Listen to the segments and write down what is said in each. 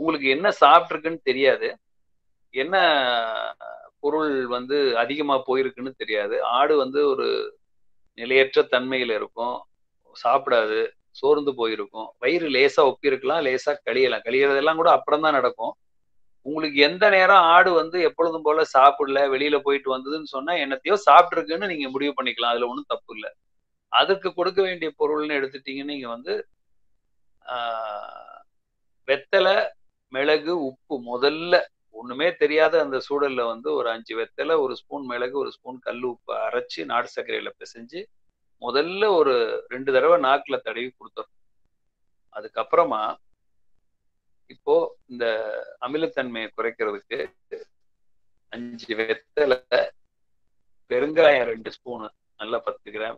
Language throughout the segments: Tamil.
உங்களுக்கு என்ன சாப்பிட்ருக்குன்னு தெரியாது என்ன பொருள் வந்து அதிகமா போயிருக்குன்னு தெரியாது ஆடு வந்து ஒரு நிலையற்ற தன்மையில இருக்கும் சாப்பிடாது சோர்ந்து போயிருக்கும் வயிறு லேசா ஒப்பி இருக்கலாம் லேசா கழியலாம் கழியறதெல்லாம் கூட அப்புறம் தான் நடக்கும் உங்களுக்கு எந்த நேரம் ஆடு வந்து எப்பொழுதும் போல சாப்பிடல வெளியில போயிட்டு வந்ததுன்னு சொன்னா என்னத்தையோ சாப்பிட்டுருக்குன்னு நீங்க முடிவு பண்ணிக்கலாம் அதுல ஒன்றும் தப்பு இல்லை அதுக்கு கொடுக்க வேண்டிய பொருள்னு எடுத்துட்டீங்கன்னு நீங்க வந்து ஆஹ், வெத்தலை மிளகு உப்பு முதல்ல ஒண்ணுமே தெரியாத அந்த சூழல்ல வந்து ஒரு அஞ்சு வெத்தலை ஒரு ஸ்பூன் மிளகு ஒரு ஸ்பூன் கல் உப்பு அரைச்சு நாட்டு சர்க்கரையில பிசைஞ்சு முதல்ல ஒரு ரெண்டு தடவை நாக்குல தடவி கொடுத்துரும் அதுக்கப்புறமா இப்போ இந்த அமிலத்தன்மையை குறைக்கிறதுக்கு அஞ்சு வெத்தலை பெருங்காயம் ரெண்டு ஸ்பூனு நல்லா பத்து கிராம்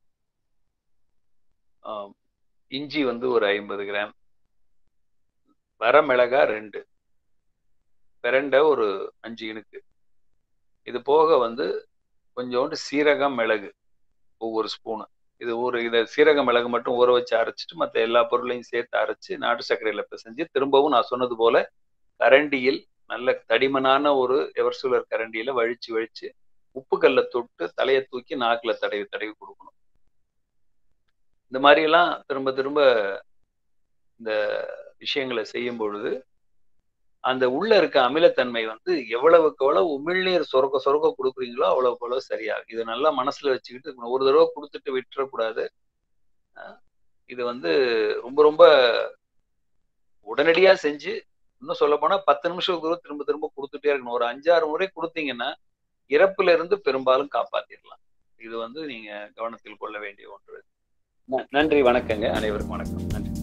ஆம், இஞ்சி வந்து ஒரு ஐம்பது கிராம் வரமிளகா ரெண்டு பிரண்டை ஒரு அஞ்சு இனுக்கு இது போக வந்து கொஞ்சோண்டு சீரகம் மிளகு ஒவ்வொரு ஸ்பூனு இது ஒரு இதை சீரக மிளகு மட்டும் ஊற வச்சு அரைச்சிட்டு மற்ற எல்லா பொருளையும் சேர்த்து அரைச்சு நாட்டு சர்க்கரையில பிசைஞ்சு திரும்பவும் நான் சொன்னது போல கரண்டியில் நல்ல தடிமனான ஒரு எவர்சூலர் கரண்டியில வழிச்சு வழிச்சு உப்பு கல்ல தொட்டு தலையை தூக்கி நாக்குல தடவி தடவி கொடுக்கணும் இந்த மாதிரி எல்லாம் திரும்ப திரும்ப இந்த விஷயங்களை செய்யும் பொழுது அந்த உள்ள இருக்க அமிலத்தன்மை வந்து எவ்வளவுக்கு எவ்வளவு உமிழ்நீர் சொரக்க சொரக்க கொடுக்குறீங்களோ அவ்வளவுக்கு அவ்வளவு சரியாகும் இது நல்லா மனசுல வச்சுக்கிட்டு இருக்கணும். ஒரு தடவை கொடுத்துட்டு விட்டுறக்கூடாது அஹ் இது வந்து ரொம்ப ரொம்ப உடனடியா செஞ்சு இன்னும் சொல்ல போனா பத்து நிமிஷம் தூரம் திரும்ப திரும்ப கொடுத்துட்டே இருக்கணும் ஒரு அஞ்சாறு முறை கொடுத்தீங்கன்னா இறப்புல இருந்து பெரும்பாலும் காப்பாத்திடலாம் இது வந்து நீங்க கவனத்தில் கொள்ள வேண்டிய ஒன்று ந- நன்றி வணக்கங்க அனைவருக்கும் வணக்கம் நன்றி